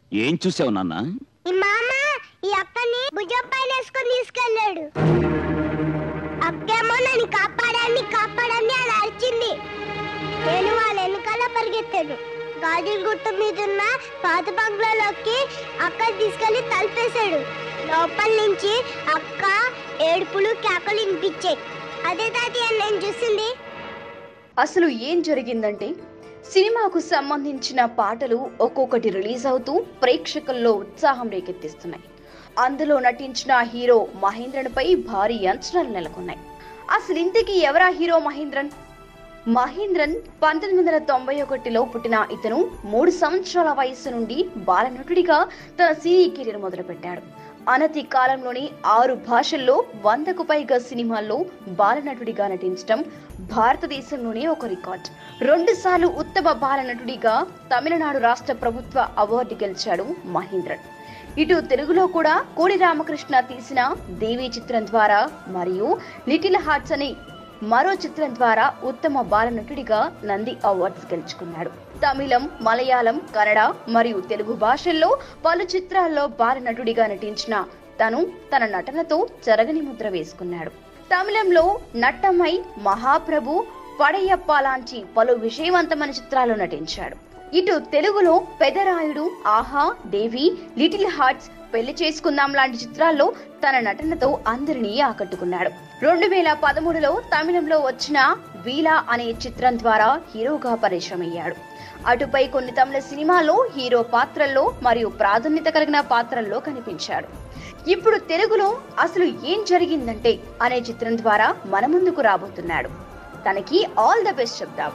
ఏం చూసావు నాన్న ఈ మామ ఈ అక్కని భుజం పైన వేసుకొని తీసుకెళ్ళాడు అక్కేమో నన్ను కాపాడాన్ని కాపాడాన్ని అని అరిచింది నేను వాళ్ళ వెనకాల పరిగెత్తాను గాజుల గుట్ట మీద ఉన్న పాత బంగ్లాలోకి అక్క తీసుకెళ్లి తలుపేశాడు లోపల నుంచి అక్క ఏడుపులు కేకలు వినిపించాయి అదే తాతయ్య నేను చూసింది అసలు ఏం జరిగిందంటే సినిమాకు సంబంధించిన పాటలు ఒక్కొక్కటి రిలీజ్ అవుతూ ప్రేక్షకుల్లో ఉత్సాహం రేకెత్తిస్తున్నాయి అందులో నటించిన హీరో మహేంద్రన్పై భారీ అంచనాలు నెలకొన్నాయి అసలు ఇంతకీ ఎవరా హీరో మహేంద్రన్ మహేంద్రన్ పంతొమ్మిది వందల తొంభై ఒకటిలో పుట్టిన ఇతను మూడు సంవత్సరాల వయసు నుండి బాలనటుడిగా తన సినీ కెరీర్ మొదలుపెట్టాడు అనతి కాలంలోని ఆరు భాషల్లో వందకు పైగా సినిమాల్లో బాలనటుడిగా నటించడం భారతదేశంలోనే ఒక రికార్డ్ రెండు సార్లు ఉత్తమ బాలనటుడిగా తమిళనాడు రాష్ట్ర ప్రభుత్వ అవార్డు గెలిచాడు మహేంద్రన్ ఇటు తెలుగులో కూడా కోడి రామకృష్ణ తీసిన దేవి చిత్రం ద్వారా మరియు లిటిల్ హార్ట్స్ అనే మరో చిత్రం ద్వారా ఉత్తమ బాలనటుడిగా నంది అవార్డ్స్ గెలుచుకున్నాడు తమిళం మలయాళం కన్నడ మరియు తెలుగు భాషల్లో పలు చిత్రాల్లో బాలనటుడిగా నటించిన తను తన నటనతో చెరగని ముద్ర వేసుకున్నాడు తమిళంలో నట్టమై మహాప్రభు పడయప్ప లాంటి పలు విజయవంతమైన చిత్రాల్లో నటించాడు ఇటు తెలుగులో పెదరాయుడు ఆహా దేవి లిటిల్ హార్ట్స్ పెళ్లి చేసుకుందాం లాంటి చిత్రాల్లో తన నటనతో అందరినీ ఆకట్టుకున్నాడు రెండు వేల పదమూడులో తమిళంలో వచ్చిన వీలా అనే చిత్రం ద్వారా హీరోగా పరిచయం అయ్యాడు అటుపై కొన్ని తమిళ సినిమాల్లో హీరో పాత్రల్లో మరియు ప్రాధాన్యత కలిగిన పాత్రల్లో కనిపించాడు ఇప్పుడు తెలుగులో అసలు ఏం జరిగిందంటే అనే చిత్రం ద్వారా మన ముందుకు రాబోతున్నాడు తనకి ఆల్ ద బెస్ట్ చెప్దాం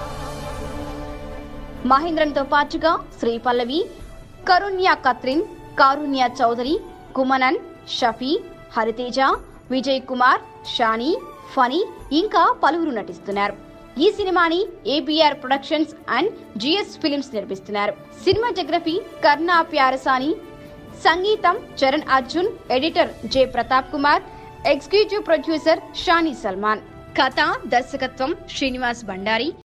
మహేంద్రన్తో పాటుగా శ్రీ పల్లవి కరుణ్య కత్రిన్ కారుణ్య చౌదరి కుమనన్ షఫీ హరితేజ విజయ్ కుమార్ షానీ ఫనీ ఇంకా పలువురు నటిస్తున్నారు ఈ సినిమాని ABR productions and GS films నిర్మిస్తున్నారు సినిమాటోగ్రఫీ కర్ణా ప్యారసాని సంగీతం Charan Arjun editor J Pratap Kumar executive producer Shani Salman కథ దర్శకత్వం శ్రీనివాస్ బండారి